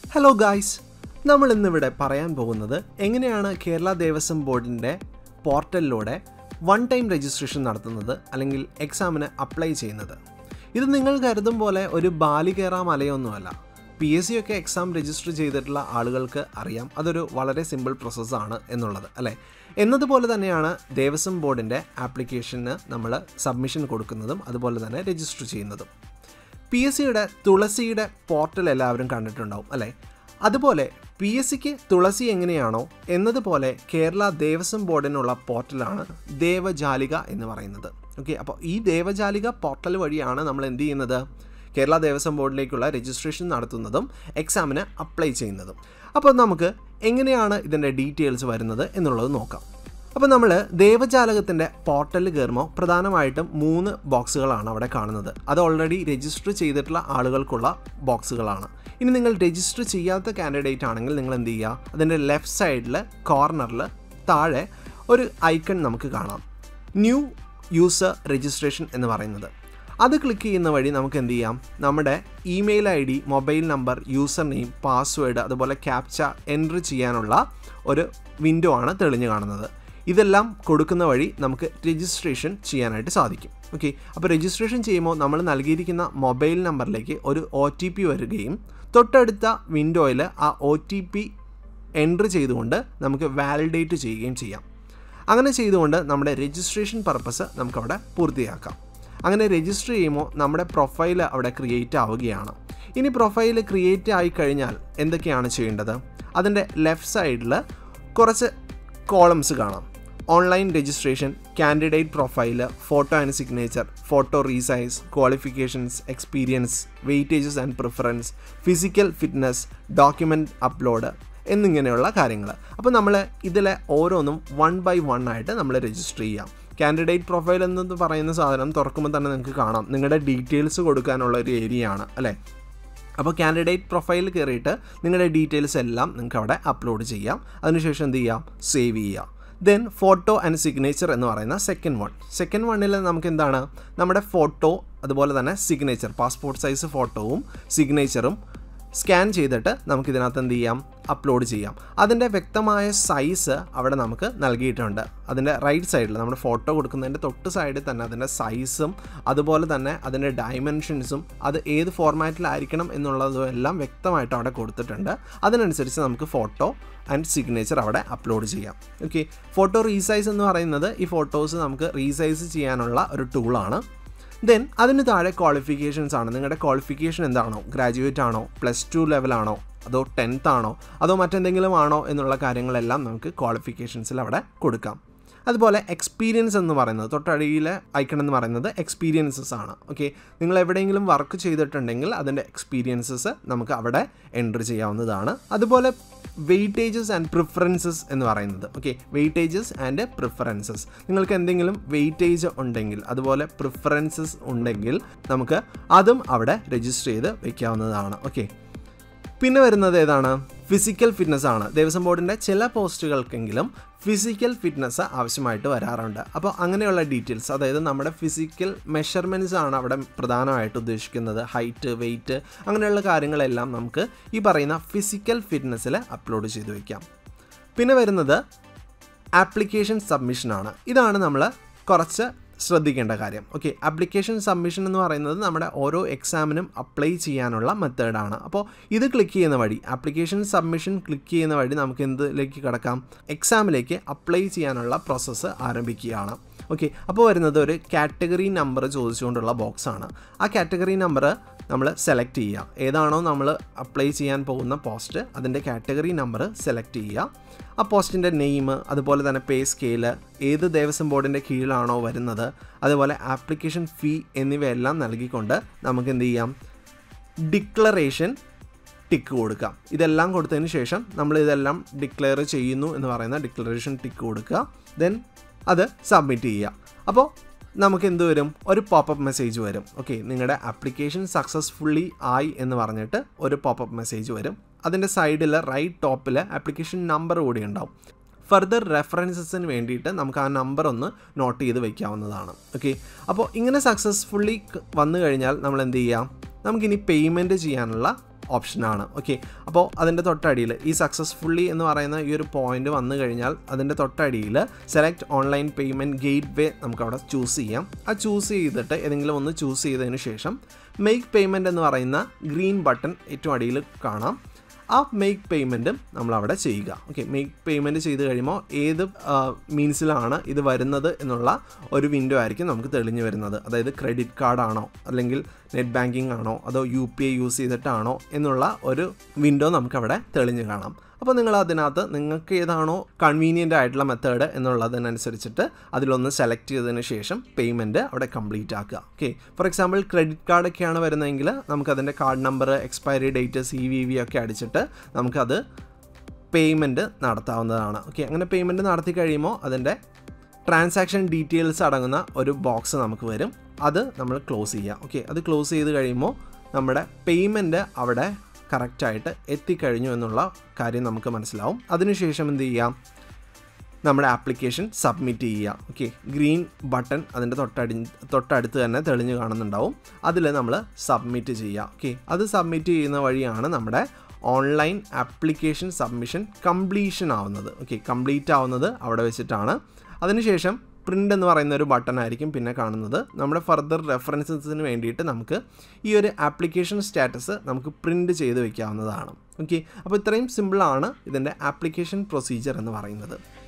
hello guys നമ്മൾ ഇന്നിവിടെ പറയാൻ പോകുന്നത് എങ്ങനെയാണ് കേരള ദേവസ്വം ബോർഡിൻ്റെ പോർട്ടലിലൂടെ വൺ ടൈം രജിസ്ട്രേഷൻ നടത്തുന്നത് അല്ലെങ്കിൽ എക്സാമിന് അപ്ലൈ ചെയ്യുന്നത് ഇത് നിങ്ങൾ കരുതും പോലെ ഒരു ബാലികേറ മലയൊന്നുമല്ല പി എസ് സി ഒക്കെ എക്സാം രജിസ്റ്റർ ചെയ്തിട്ടുള്ള ആളുകൾക്ക് അറിയാം അതൊരു വളരെ സിമ്പിൾ പ്രോസസ്സാണ് എന്നുള്ളത് അല്ലേ എന്നതുപോലെ തന്നെയാണ് ദേവസ്വം ബോർഡിൻ്റെ ആപ്ലിക്കേഷന് നമ്മൾ സബ്മിഷൻ കൊടുക്കുന്നതും അതുപോലെ തന്നെ രജിസ്റ്റർ ചെയ്യുന്നതും പി എസ് സിയുടെ തുളസിയുടെ പോർട്ടൽ എല്ലാവരും കണ്ടിട്ടുണ്ടാവും അല്ലേ അതുപോലെ പി എസ് സിക്ക് തുളസി എങ്ങനെയാണോ എന്നതുപോലെ കേരള ദേവസ്വം ബോർഡിനുള്ള പോർട്ടലാണ് ദേവജാലിക എന്ന് പറയുന്നത് ഓക്കെ അപ്പോൾ ഈ ദേവജാലിക പോർട്ടൽ വഴിയാണ് നമ്മൾ എന്ത് ചെയ്യുന്നത് കേരള ദേവസ്വം ബോർഡിലേക്കുള്ള രജിസ്ട്രേഷൻ നടത്തുന്നതും എക്സാമിന് അപ്ലൈ ചെയ്യുന്നതും അപ്പോൾ നമുക്ക് എങ്ങനെയാണ് ഇതിൻ്റെ ഡീറ്റെയിൽസ് വരുന്നത് എന്നുള്ളത് നോക്കാം അപ്പോൾ നമ്മൾ ദേവജാലകത്തിൻ്റെ പോർട്ടലിൽ കയറുമ്പോൾ പ്രധാനമായിട്ടും മൂന്ന് ബോക്സുകളാണ് അവിടെ കാണുന്നത് അത് ഓൾറെഡി രജിസ്റ്റർ ചെയ്തിട്ടുള്ള ആളുകൾക്കുള്ള ബോക്സുകളാണ് ഇനി നിങ്ങൾ രജിസ്റ്റർ ചെയ്യാത്ത കാൻഡിഡേറ്റ് ആണെങ്കിൽ നിങ്ങൾ എന്ത് ചെയ്യുക അതിൻ്റെ ലെഫ്റ്റ് സൈഡിൽ കോർണറിൽ താഴെ ഒരു ഐക്കൺ നമുക്ക് കാണാം ന്യൂ യൂസർ രജിസ്ട്രേഷൻ എന്ന് പറയുന്നത് അത് ക്ലിക്ക് ചെയ്യുന്ന വഴി നമുക്ക് എന്ത് ചെയ്യാം നമ്മുടെ email I D mobile number user name password അതുപോലെ ക്യാപ്ച എൻട്രി ചെയ്യാനുള്ള ഒരു വിൻഡോ ആണ് തെളിഞ്ഞു കാണുന്നത് ഇതെല്ലാം കൊടുക്കുന്ന വഴി നമുക്ക് രജിസ്ട്രേഷൻ ചെയ്യാനായിട്ട് സാധിക്കും ഓക്കെ അപ്പോൾ രജിസ്ട്രേഷൻ ചെയ്യുമ്പോൾ നമ്മൾ നൽകിയിരിക്കുന്ന മൊബൈൽ നമ്പറിലേക്ക് ഒരു ഒ ടി പി വരികയും തൊട്ടടുത്ത വിൻഡോയിൽ ആ ഒ ടി പി എൻട്രി ചെയ്തുകൊണ്ട് നമുക്ക് വാലിഡേറ്റ് ചെയ്യുകയും ചെയ്യാം അങ്ങനെ ചെയ്തുകൊണ്ട് നമ്മുടെ രജിസ്ട്രേഷൻ പർപ്പസ് നമുക്കവിടെ പൂർത്തിയാക്കാം അങ്ങനെ രജിസ്റ്റർ ചെയ്യുമ്പോൾ നമ്മുടെ പ്രൊഫൈൽ അവിടെ ക്രിയേറ്റ് ആവുകയാണ് ഇനി പ്രൊഫൈൽ ക്രിയേറ്റ് ആയി കഴിഞ്ഞാൽ എന്തൊക്കെയാണ് ചെയ്യേണ്ടത് അതിൻ്റെ ലെഫ്റ്റ് സൈഡിൽ കുറച്ച് കോളംസ് കാണാം online registration candidate profile photo and signature photo resize qualifications experience weightages and preference physical fitness document upload എന്നിങ്ങനെയുള്ള കാര്യങ്ങൾ അപ്പോൾ നമ്മൾ ഇതിലെ ഓരോന്നും വൺ ബൈ വൺ ആയിട്ട് നമ്മൾ രജിസ്റ്റർ ചെയ്യാം കാൻഡിഡേറ്റ് പ്രൊഫൈൽ എന്ന് പറയുന്ന സാധനം തുറക്കുമ്പോൾ തന്നെ നിങ്ങൾക്ക് കാണാം നിങ്ങളുടെ ഡീറ്റെയിൽസ് കൊടുക്കാനുള്ള ഒരു ഏരിയ ആണ് അല്ലേ അപ്പോൾ കാൻഡിഡേറ്റ് പ്രൊഫൈൽ കയറിയിട്ട് നിങ്ങളുടെ ഡീറ്റെയിൽസ് എല്ലാം നിങ്ങൾക്ക് അവിടെ അപ്ലോഡ് ചെയ്യാം അതിനുശേഷം എന്ത് ചെയ്യാം സേവ് ചെയ്യാം ദെൻ ഫോട്ടോ ആൻഡ് സിഗ്നേച്ചർ എന്ന് പറയുന്ന സെക്കൻഡ് വൺ സെക്കൻഡ് വണ്ണിൽ നമുക്ക് എന്താണ് നമ്മുടെ ഫോട്ടോ അതുപോലെ തന്നെ സിഗ്നേച്ചർ പാസ്പോർട്ട് സൈസ് ഫോട്ടോവും സിഗ്നേച്ചറും സ്കാൻ ചെയ്തിട്ട് നമുക്ക് ഇതിനകത്ത് എന്ത് ചെയ്യാം അപ്ലോഡ് ചെയ്യാം അതിൻ്റെ വ്യക്തമായ സൈസ് അവിടെ നമുക്ക് നൽകിയിട്ടുണ്ട് അതിൻ്റെ റൈറ്റ് സൈഡിൽ നമ്മുടെ ഫോട്ടോ കൊടുക്കുന്നതിൻ്റെ തൊട്ട് സൈഡിൽ തന്നെ അതിൻ്റെ സൈസും അതുപോലെ തന്നെ അതിൻ്റെ ഡയമെൻഷൻസും അത് ഏത് ഫോർമാറ്റിലായിരിക്കണം എന്നുള്ളതും എല്ലാം വ്യക്തമായിട്ട് അവിടെ കൊടുത്തിട്ടുണ്ട് അതിനനുസരിച്ച് നമുക്ക് ഫോട്ടോ ആൻഡ് സിഗ്നേച്ചർ അവിടെ അപ്ലോഡ് ചെയ്യാം ഓക്കെ ഫോട്ടോ റീസൈസ് എന്ന് പറയുന്നത് ഈ ഫോട്ടോസ് നമുക്ക് റീസൈസ് ചെയ്യാനുള്ള ഒരു ടൂളാണ് ദെൻ അതിന് താഴെ ക്വാളിഫിക്കേഷൻസ് ആണ് നിങ്ങളുടെ ക്വാളിഫിക്കേഷൻ എന്താണോ ഗ്രാജുവേറ്റ് ആണോ പ്ലസ് ടു ലെവലാണോ അതോ ടെൻത്ത് ആണോ അതോ മറ്റെന്തെങ്കിലും ആണോ എന്നുള്ള കാര്യങ്ങളെല്ലാം നമുക്ക് ക്വാളിഫിക്കേഷൻസിൽ അവിടെ കൊടുക്കാം അതുപോലെ എക്സ്പീരിയൻസ് എന്ന് പറയുന്നത് തൊട്ടടിയിലെ ഐക്കൺ എന്ന് പറയുന്നത് എക്സ്പീരിയൻസസ് ആണ് ഓക്കെ നിങ്ങൾ എവിടെയെങ്കിലും വർക്ക് ചെയ്തിട്ടുണ്ടെങ്കിൽ അതിൻ്റെ എക്സ്പീരിയൻസസ് നമുക്ക് അവിടെ എൻട്രി ചെയ്യാവുന്നതാണ് അതുപോലെ വെയിറ്റേജസ് ആൻഡ് പ്രിഫറൻസസ് എന്ന് പറയുന്നത് ഓക്കെ വെയിറ്റേജസ് ആൻഡ് പ്രിഫറൻസസ് നിങ്ങൾക്ക് എന്തെങ്കിലും വെയിറ്റേജ് ഉണ്ടെങ്കിൽ അതുപോലെ പ്രിഫറൻസസ് ഉണ്ടെങ്കിൽ നമുക്ക് അതും അവിടെ രജിസ്റ്റർ ചെയ്ത് വെക്കാവുന്നതാണ് ഓക്കെ പിന്നെ വരുന്നത് ഏതാണ് ഫിസിക്കൽ ഫിറ്റ്നസ് ആണ് ദേവസ്വം ബോർഡിൻ്റെ ചില പോസ്റ്റുകൾക്കെങ്കിലും ഫിസിക്കൽ ഫിറ്റ്നസ് ആവശ്യമായിട്ട് വരാറുണ്ട് അപ്പോൾ അങ്ങനെയുള്ള ഡീറ്റെയിൽസ് അതായത് നമ്മുടെ ഫിസിക്കൽ മെഷർമെൻറ്റ്സ് ആണ് അവിടെ പ്രധാനമായിട്ട് ഉദ്ദേശിക്കുന്നത് ഹൈറ്റ് വെയിറ്റ് അങ്ങനെയുള്ള കാര്യങ്ങളെല്ലാം നമുക്ക് ഈ പറയുന്ന ഫിസിക്കൽ ഫിറ്റ്നസ്സിൽ അപ്ലോഡ് ചെയ്ത് വയ്ക്കാം പിന്നെ വരുന്നത് ആപ്ലിക്കേഷൻ സബ്മിഷനാണ് ഇതാണ് നമ്മൾ കുറച്ച് ശ്രദ്ധിക്കേണ്ട കാര്യം ഓക്കെ ആപ്ലിക്കേഷൻ സബ്മിഷൻ എന്ന് പറയുന്നത് നമ്മുടെ ഓരോ എക്സാമിനും അപ്ലൈ ചെയ്യാനുള്ള മെത്തേഡാണ് അപ്പോൾ ഇത് ക്ലിക്ക് ചെയ്യുന്ന വഴി ആപ്ലിക്കേഷൻ സബ്മിഷൻ ക്ലിക്ക് ചെയ്യുന്ന വഴി നമുക്ക് എന്തിലേക്ക് കിടക്കാം എക്സാമിലേക്ക് അപ്ലൈ ചെയ്യാനുള്ള പ്രോസസ്സ് ആരംഭിക്കുകയാണ് ഓക്കെ അപ്പോൾ വരുന്നത് ഒരു കാറ്റഗറി നമ്പർ ചോദിച്ചുകൊണ്ടുള്ള ബോക്സ് ആണ് ആ കാറ്റഗറി നമ്പർ നമ്മൾ സെലക്ട് ചെയ്യുക ഏതാണോ നമ്മൾ അപ്ലൈ ചെയ്യാൻ പോകുന്ന പോസ്റ്റ് അതിൻ്റെ കാറ്റഗറി നമ്പർ സെലക്ട് ചെയ്യുക ആ പോസ്റ്റിൻ്റെ നെയിം അതുപോലെ തന്നെ പേ സ്കെയില് ഏത് ദേവസ്വം ബോർഡിൻ്റെ കീഴിലാണോ വരുന്നത് അതുപോലെ ആപ്ലിക്കേഷൻ ഫീ എന്നിവയെല്ലാം നൽകിക്കൊണ്ട് നമുക്ക് എന്ത് ചെയ്യാം ഡിക്ലറേഷൻ ടിക്ക് കൊടുക്കാം ഇതെല്ലാം കൊടുത്തതിന് ശേഷം നമ്മൾ ഇതെല്ലാം ഡിക്ലെയർ ചെയ്യുന്നു എന്ന് പറയുന്ന ഡിക്ലറേഷൻ ടിക്ക് കൊടുക്കുക ദെൻ അത് സബ്മിറ്റ് ചെയ്യുക അപ്പോൾ നമുക്ക് എന്ത് വരും ഒരു പോപ്പപ്പ് മെസ്സേജ് വരും ഓക്കെ നിങ്ങളുടെ ആപ്ലിക്കേഷൻ സക്സസ്ഫുള്ളി ആയി എന്ന് പറഞ്ഞിട്ട് ഒരു പോപ്പപ്പ് മെസ്സേജ് വരും അതിൻ്റെ സൈഡിൽ റൈറ്റ് ടോപ്പിൽ ആപ്ലിക്കേഷൻ നമ്പർ കൂടി ഉണ്ടാവും ഫർദർ റെഫറൻസസിന് വേണ്ടിയിട്ട് നമുക്ക് ആ നമ്പർ ഒന്ന് നോട്ട് ചെയ്ത് വെക്കാവുന്നതാണ് ഓക്കെ അപ്പോൾ ഇങ്ങനെ സക്സസ്ഫുള്ളി വന്നു കഴിഞ്ഞാൽ നമ്മൾ എന്ത് ചെയ്യാം നമുക്കിനി പേയ്മെൻറ്റ് ചെയ്യാനുള്ള ഓപ്ഷനാണ് ഓക്കെ അപ്പോൾ അതിൻ്റെ തൊട്ടടിയിൽ ഈ സക്സസ്ഫുള്ളി എന്ന് പറയുന്ന ഈ ഒരു പോയിന്റ് വന്നു കഴിഞ്ഞാൽ അതിൻ്റെ തൊട്ടടിയിൽ select online payment gateway നമുക്ക് അവിടെ ചൂസ് ചെയ്യാം ആ ചൂസ് ചെയ്തിട്ട് ഏതെങ്കിലും ഒന്ന് ചൂസ് ചെയ്തതിന് ശേഷം മെയ്ക്ക് പേയ്മെൻറ്റ് എന്ന് പറയുന്ന ഗ്രീൻ ബട്ടൺ ഏറ്റവും അടിയിൽ കാണാം ആ മെയ്ക്ക് പേയ്മെൻറ്റും നമ്മളവിടെ ചെയ്യുക ഓക്കെ മെയ്ക്ക് പേയ്മെൻറ്റ് ചെയ്ത് കഴിയുമ്പോൾ ഏത് മീൻസിലാണ് ഇത് വരുന്നത് എന്നുള്ള ഒരു വിൻഡോ ആയിരിക്കും നമുക്ക് തെളിഞ്ഞു വരുന്നത് അതായത് ക്രെഡിറ്റ് കാർഡാണോ അല്ലെങ്കിൽ നെറ്റ് ബാങ്കിങ് ആണോ അതോ യു പി ഐ യൂസ് ചെയ്തിട്ടാണോ എന്നുള്ള ഒരു വിൻഡോ നമുക്കവിടെ തെളിഞ്ഞു കാണാം അപ്പോൾ നിങ്ങൾ അതിനകത്ത് നിങ്ങൾക്ക് ഏതാണോ കൺവീനിയൻ്റ് ആയിട്ടുള്ള മെത്തേഡ് എന്നുള്ളതിനനുസരിച്ചിട്ട് അതിലൊന്ന് സെലക്ട് ചെയ്തതിന് ശേഷം പേയ്മെൻറ്റ് അവിടെ കംപ്ലീറ്റ് ആക്കുക ഓക്കെ ഫോർ എക്സാമ്പിൾ ക്രെഡിറ്റ് കാർഡൊക്കെയാണ് വരുന്നതെങ്കിൽ നമുക്കതിൻ്റെ card number expiry date C V V ഒക്കെ അടിച്ചിട്ട് നമുക്കത് പേയ്മെൻറ്റ് നടത്താവുന്നതാണ് ഓക്കെ അങ്ങനെ പേയ്മെൻറ്റ് നടത്തി കഴിയുമ്പോൾ അതിൻ്റെ ട്രാൻസാക്ഷൻ ഡീറ്റെയിൽസ് അടങ്ങുന്ന ഒരു ബോക്സ് നമുക്ക് വരും അത് നമ്മൾ ക്ലോസ് ചെയ്യുക ഓക്കെ അത് ക്ലോസ് ചെയ്ത് കഴിയുമ്പോൾ നമ്മുടെ പേയ്മെൻറ്റ് അവിടെ കറക്റ്റായിട്ട് എത്തിക്കഴിഞ്ഞു എന്നുള്ള കാര്യം നമുക്ക് മനസ്സിലാവും അതിനുശേഷം എന്ത് ചെയ്യാം നമ്മുടെ ആപ്ലിക്കേഷൻ സബ്മിറ്റ് ചെയ്യുക ഓക്കെ ഗ്രീൻ ബട്ടൺ അതിൻ്റെ തൊട്ടടി തൊട്ടടുത്ത് തന്നെ തെളിഞ്ഞു കാണുന്നുണ്ടാവും അതിൽ നമ്മൾ സബ്മിറ്റ് ചെയ്യുക ഓക്കെ അത് സബ്മിറ്റ് ചെയ്യുന്ന വഴിയാണ് നമ്മുടെ ഓൺലൈൻ ആപ്ലിക്കേഷൻ സബ്മിഷൻ കംപ്ലീഷൻ ആവുന്നത് ഓക്കെ കംപ്ലീറ്റ് ആവുന്നത് അവിടെ വെച്ചിട്ടാണ് അതിനുശേഷം പ്രിൻ്റ് എന്ന് പറയുന്ന ഒരു ബട്ടൺ ആയിരിക്കും പിന്നെ കാണുന്നത് നമ്മുടെ ഫർദർ റെഫറൻസസിന് വേണ്ടിയിട്ട് നമുക്ക് ഈ ഒരു ആപ്ലിക്കേഷൻ സ്റ്റാറ്റസ് നമുക്ക് പ്രിൻ്റ് ചെയ്ത് വെക്കാവുന്നതാണ് ഓക്കെ അപ്പോൾ ഇത്രയും സിമ്പിളാണ് ഇതിൻ്റെ ആപ്ലിക്കേഷൻ പ്രൊസീജിയർ എന്ന് പറയുന്നത്